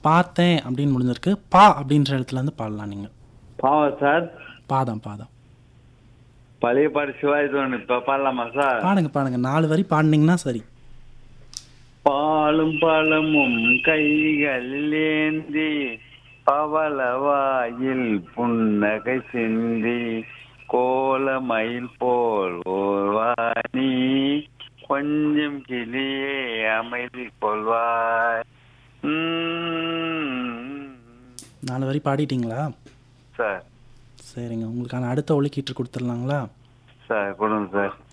பார்த்தேன் அப்படின்னு முடிஞ்சிருக்கு பா அப்படின்ற இடத்துல இருந்து பாடலாம் நீங்க பாவா சார் பாதம் பாதம் பழைய பாட்டு சிவாஜி தோணு இப்ப பாடலாமா சார் பாடுங்க பாடுங்க நாலு வரி பாடுனீங்கன்னா சரி பாலும் பழமும் கைகளில் ஏந்தி பவளவாயில் புன்னகை சிந்தி கோலமயில் போல் ஓர்வாணி கொஞ்சம் கிளியே அமைதி கொள்வாய் உம். நாலு வரி பாடிட்டீங்களா சார் சரிங்க உங்களுக்கான அடுத்த ஒலிக்கீற்று கொடுத்துடலாங்களா சார் கொடுங்க சார்